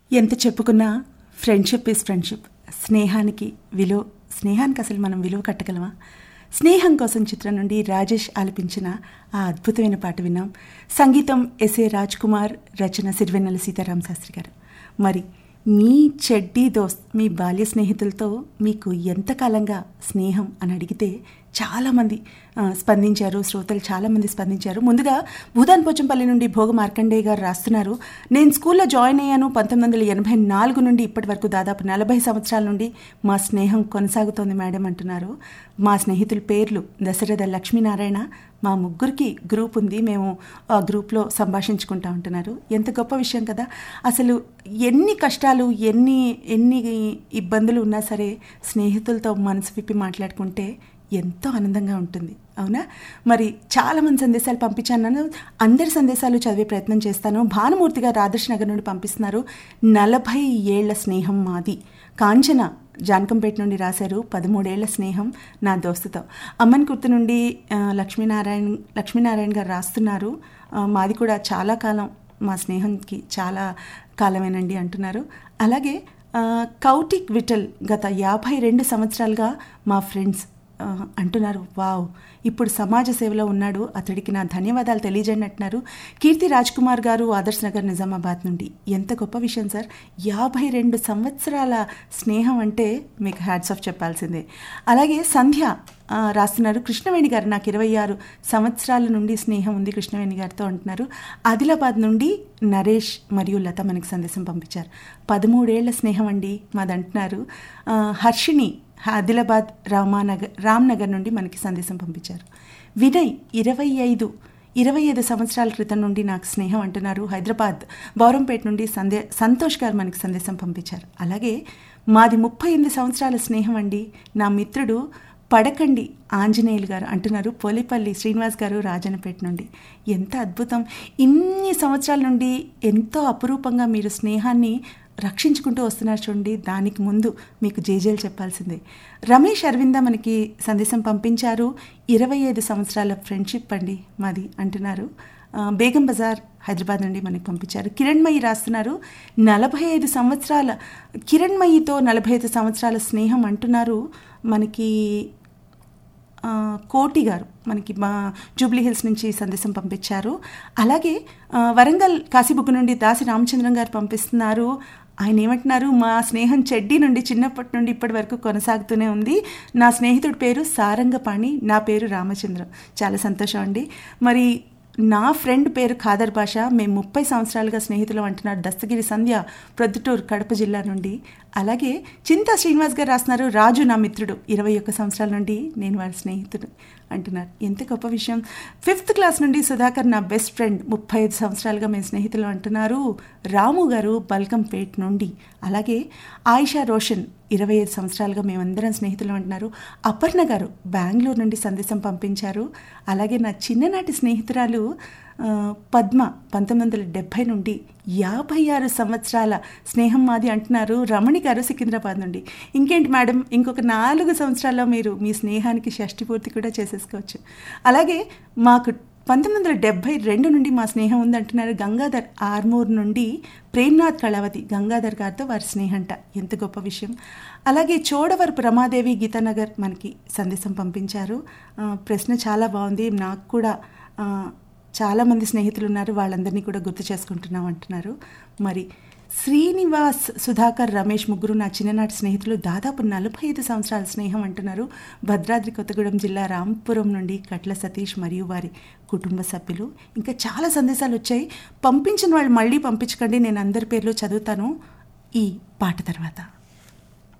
ఎంత చెప్పుకున్నా friendship is friendship స్నేహానికి విలువ స్నేహానికి అసలు మనం విలువ కట్టగలమా స్నేహం కోసం చిత్రం నుండి రాజేష్ ఆలపించిన ఆ అద్భుతమైన పాట విన్నాం సంగీతం ఎస్ఏ రాజ్ కుమార్ రచన సిరివెన్నెల సీతారాం శాస్త్రి గారు మరి మీ చెడ్డీ దోస్త్ మీ బాల్య స్నేహితులతో మీకు ఎంతకాలంగా స్నేహం అని అడిగితే చాలామంది ఆ, స్పందించారు శ్రోతలు చాలామంది స్పందించారు ముందుగా భూదాన్ పోచంపల్లి నుండి భోగ మార్కండేయ గారు రాస్తున్నారు నేను స్కూల్లో జాయిన్ అయ్యాను పంతొమ్మిది వందల ఎనభై నాలుగు నుండి ఇప్పటి వరకు దాదాపు నలభై సంవత్సరాల నుండి మా స్నేహం కొనసాగుతోంది మేడం అంటున్నారు మా స్నేహితుల పేర్లు దశరథ లక్ష్మీనారాయణ మా ముగ్గురికి గ్రూప్ ఉంది మేము ఆ గ్రూప్లో సంభాషించుకుంటా ఉంటున్నారు ఎంత గొప్ప విషయం కదా అసలు ఎన్ని కష్టాలు ఎన్ని ఎన్ని ఇబ్బందులు ఉన్నా సరే స్నేహితులతో మనసు విప్పి మాట్లాడుకుంటే ఎంతో ఆనందంగా ఉంటుంది అవునా మరి చాలామంది సందేశాలు పంపించాను నన్ను అందరి సందేశాలు చదివే ప్రయత్నం చేస్తాను భానుమూర్తి గారు ఆదర్శ్ నగర్ నుండి పంపిస్తున్నారు నలభై ఏళ్ల స్నేహం మాది కాంచన జానకంపేట నుండి రాశారు పదమూడేళ్ల స్నేహం నా దోస్తుతో అమ్మన్ కుర్తి నుండి ఆ, లక్ష్మీనారాయణ లక్ష్మీనారాయణ గారు రాస్తున్నారు ఆ, మాది కూడా చాలా కాలం మా స్నేహంకి చాలా కాలమేనండి అంటున్నారు అలాగే ఆ, కౌటిక్ విఠల్ గత యాభై రెండు సంవత్సరాలుగా మా ఫ్రెండ్స్ ఆ, అంటున్నారు వావ్ ఇప్పుడు సమాజ సేవలో ఉన్నాడు అతడికి నా ధన్యవాదాలు తెలియజేయండి అంటున్నారు కీర్తి రాజ్ కుమార్ గారు ఆదర్శ్ నగర్ నిజామాబాద్ నుండి ఎంత గొప్ప విషయం సార్ యాభై రెండు సంవత్సరాల స్నేహం అంటే మీకు హ్యాట్స్ ఆఫ్ చెప్పాల్సిందే అలాగే సంధ్య ఆ, రాస్తున్నారు కృష్ణవేణి గారు నాకు ఇరవై ఆరు సంవత్సరాల నుండి స్నేహం ఉంది కృష్ణవేణి గారితో అంటున్నారు ఆదిలాబాద్ నుండి నరేష్ మరియు లత మనకి సందేశం పంపించారు పదమూడేళ్ల స్నేహం అండి మాది అంటున్నారు ఆ, హర్షిణి ఆదిలాబాద్ రామానగర్ రామ్నగర్ నుండి మనకి సందేశం పంపించారు వినయ్ ఇరవై ఐదు ఇరవై ఐదు సంవత్సరాల క్రితం నుండి నాకు స్నేహం అంటున్నారు హైదరాబాద్ బౌరంపేట నుండి సందే సంతోష్ గారు మనకి సందేశం పంపించారు అలాగే మాది ముప్పై ఎనిమిది సంవత్సరాల స్నేహం అండి నా మిత్రుడు పడకండి ఆంజనేయులు గారు అంటున్నారు పోలిపల్లి శ్రీనివాస్ గారు రాజన్నపేట నుండి ఎంత అద్భుతం ఇన్ని సంవత్సరాల నుండి ఎంతో అపురూపంగా మీరు స్నేహాన్ని రక్షించుకుంటూ వస్తున్నారు చూడండి దానికి ముందు మీకు జేజేలు చెప్పాల్సిందే రమేష్ అరవింద మనకి సందేశం పంపించారు ఇరవై ఐదు సంవత్సరాల ఫ్రెండ్షిప్ అండి మాది అంటున్నారు ఆ, బేగం బజార్ హైదరాబాద్ నుండి మనకి పంపించారు కిరణ్మయి రాస్తున్నారు నలభై ఐదు సంవత్సరాల కిరణ్మయితో నలభై ఐదు సంవత్సరాల స్నేహం అంటున్నారు మనకి ఆ, కోటి గారు మనకి మా జూబ్లీ హిల్స్ నుంచి సందేశం పంపించారు అలాగే ఆ, వరంగల్ కాశీబుక్ నుండి దాసి రామచంద్రం గారు పంపిస్తున్నారు ఆయన ఏమంటున్నారు మా స్నేహం చెడ్డీ నుండి చిన్నప్పటి నుండి ఇప్పటి వరకు కొనసాగుతూనే ఉంది నా స్నేహితుడి పేరు సారంగపాణి నా పేరు రామచంద్రం చాలా సంతోషం అండి మరి నా ఫ్రెండ్ పేరు ఖాదర్ భాష మేము ముప్పై సంవత్సరాలుగా స్నేహితులు అంటున్నారు దస్తగిరి సంధ్య ప్రొద్దుటూరు కడప జిల్లా నుండి అలాగే చింతా శ్రీనివాస్ గారు రాస్తున్నారు రాజు నా మిత్రుడు ఇరవై ఒక్క సంవత్సరాల నుండి నేను వారి స్నేహితుడు అంటున్నారు ఎంత గొప్ప విషయం ఫిఫ్త్ క్లాస్ నుండి సుధాకర్ నా బెస్ట్ ఫ్రెండ్ ముప్పై ఐదు సంవత్సరాలుగా మేము స్నేహితులు అంటున్నారు రాము గారు బల్కంపేట్ నుండి అలాగే ఆయిషా రోషన్ ఇరవై ఐదు సంవత్సరాలుగా మేమందరం స్నేహితులు అంటున్నారు అపర్ణ గారు బెంగళూరు నుండి సందేశం పంపించారు అలాగే నా చిన్ననాటి స్నేహితురాలు ఆ, పద్మ పంతొమ్మిది వందల డెబ్భై నుండి యాభై ఆరు సంవత్సరాల స్నేహం మాది అంటున్నారు రమణి గారు సికింద్రాబాద్ నుండి ఇంకేంటి మేడం ఇంకొక నాలుగు సంవత్సరాల్లో మీరు మీ స్నేహానికి షష్టి పూర్తి కూడా చేసేసుకోవచ్చు అలాగే మాకు పంతొమ్మిది వందల డెబ్భై రెండు నుండి మా స్నేహం ఉంది అంటున్నారు గంగాధర్ ఆర్మూర్ నుండి ప్రేమ్నాథ్ కళావతి గంగాధర్ గారితో వారి స్నేహంట ఎంత గొప్ప విషయం అలాగే చోడవరపు రమాదేవి గీతానగర్ మనకి సందేశం పంపించారు ఆ, ప్రశ్న చాలా బాగుంది నాకు కూడా ఆ, చాలామంది స్నేహితులు ఉన్నారు వాళ్ళందరినీ కూడా గుర్తు చేసుకుంటున్నాం అంటున్నారు మరి శ్రీనివాస్ సుధాకర్ రమేష్ ముగ్గురు నా చిన్ననాటి స్నేహితులు దాదాపు నలభై ఐదు సంవత్సరాల స్నేహం అంటున్నారు భద్రాద్రి కొత్తగూడెం జిల్లా రాంపురం నుండి కట్ల సతీష్ మరియు వారి కుటుంబ సభ్యులు ఇంకా చాలా సందేశాలు వచ్చాయి పంపించిన వాళ్ళు మళ్ళీ పంపించకండి నేను అందరి పేర్లు చదువుతాను ఈ పాట తర్వాత